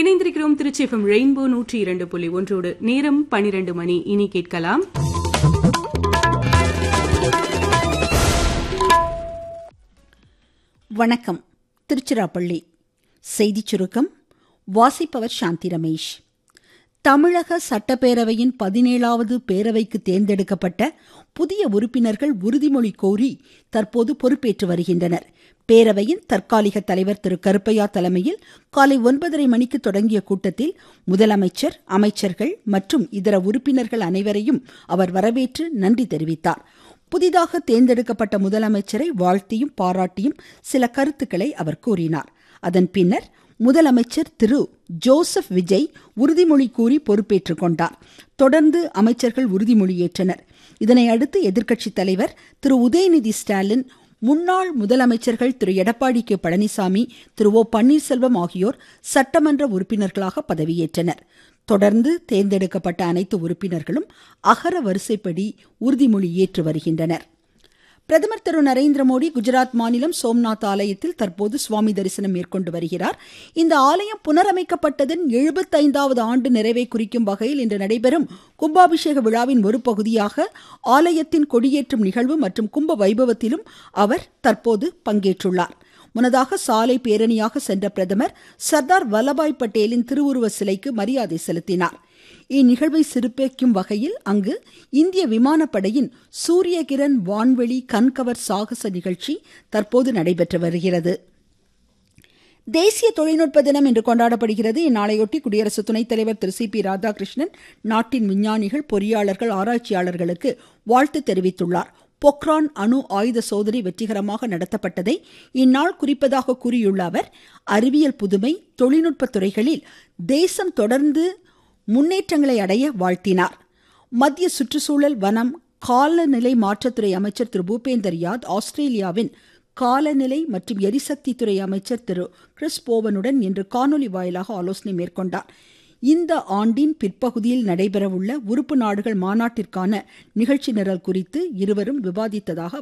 இணைந்திருக்கிறோம் Trichy FM rainbow நூற்றி இரண்டு புள்ளி ஒன்றோடு நேரம் பனிரெண்டு மணி இனி கேட்கலாம் வணக்கம் திருச்சிராப்பள்ளி செய்திச் சுருக்கம் வாசிப்பவர் சாந்தி ரமேஷ் தமிழக சட்டப்பேரவையின் பதினேழாவது பேரவைக்கு தேர்ந்தெடுக்கப்பட்ட புதிய உறுப்பினர்கள் உறுதிமொழி கோரி தற்போது பொறுப்பேற்று வருகின்றனர் பேரவையின் தற்காலிக தலைவர் திரு கருப்பையா தலைமையில் காலை ஒன்பதரை மணிக்கு தொடங்கிய கூட்டத்தில் முதலமைச்சர் அமைச்சர்கள் மற்றும் இதர உறுப்பினர்கள் அனைவரையும் அவர் வரவேற்று நன்றி தெரிவித்தார் புதிதாக தேர்ந்தெடுக்கப்பட்ட முதலமைச்சரை வாழ்த்தியும் பாராட்டியும் சில கருத்துக்களை அவர் கூறினார் அதன் பின்னர் முதலமைச்சர் திரு ஜோசப் விஜய் உறுதிமொழி கூறி பொறுப்பேற்றுக் கொண்டார் தொடர்ந்து அமைச்சர்கள் உறுதிமொழி ஏற்றனர் இதனை அடுத்து எதிர்க்கட்சித் தலைவர் திரு உதயநிதி ஸ்டாலின் முன்னாள் முதலமைச்சர்கள் திரு எடப்பாடி கே பழனிசாமி திரு ஓ பன்னீர்செல்வம் ஆகியோர் சட்டமன்ற உறுப்பினர்களாக பதவியேற்றனர் தொடர்ந்து தேர்ந்தெடுக்கப்பட்ட அனைத்து உறுப்பினர்களும் அகர வரிசைப்படி உறுதிமொழி ஏற்று வருகின்றனர் பிரதமர் திரு நரேந்திர மோடி குஜராத் மாநிலம் சோம்நாத் ஆலயத்தில் தற்போது சுவாமி தரிசனம் மேற்கொண்டு வருகிறார் இந்த ஆலயம் புனரமைக்கப்பட்டதன் எழுபத்தைந்தாவது ஆண்டு நிறைவை குறிக்கும் வகையில் இன்று நடைபெறும் கும்பாபிஷேக விழாவின் ஒரு பகுதியாக ஆலயத்தின் கொடியேற்றும் நிகழ்வு மற்றும் கும்ப வைபவத்திலும் அவர் தற்போது பங்கேற்றுள்ளார் முன்னதாக சாலை பேரணியாக சென்ற பிரதமர் சர்தார் வல்லபாய் பட்டேலின் திருவுருவ சிலைக்கு மரியாதை செலுத்தினார் இந்நிகழ்வை சிறப்பிக்கும் வகையில் அங்கு இந்திய விமானப்படையின் சூரியகிரண் வான்வெளி கண்கவர் சாகச நிகழ்ச்சி தற்போது நடைபெற்று வருகிறது தேசிய தொழில்நுட்ப தினம் இன்று கொண்டாடப்படுகிறது இந்நாளையொட்டி குடியரசு துணைத் தலைவர் திரு சி பி ராதாகிருஷ்ணன் நாட்டின் விஞ்ஞானிகள் பொறியாளர்கள் ஆராய்ச்சியாளர்களுக்கு வாழ்த்து தெரிவித்துள்ளார் பொக்ரான் அணு ஆயுத சோதனை வெற்றிகரமாக நடத்தப்பட்டதை இந்நாள் குறிப்பதாக கூறியுள்ள அவர் அறிவியல் புதுமை தொழில்நுட்ப துறைகளில் தேசம் தொடர்ந்து முன்னேற்றங்களை அடைய வாழ்த்தினார் மத்திய சுற்றுச்சூழல் வனம் காலநிலை மாற்றத்துறை அமைச்சர் திரு பூபேந்தர் யாத் ஆஸ்திரேலியாவின் காலநிலை மற்றும் எரிசக்தி துறை அமைச்சர் திரு கிறிஸ் போவனுடன் இன்று காணொலி வாயிலாக ஆலோசனை மேற்கொண்டார் இந்த ஆண்டின் பிற்பகுதியில் நடைபெறவுள்ள உறுப்பு நாடுகள் மாநாட்டிற்கான நிகழ்ச்சி நிரல் குறித்து இருவரும் விவாதித்ததாக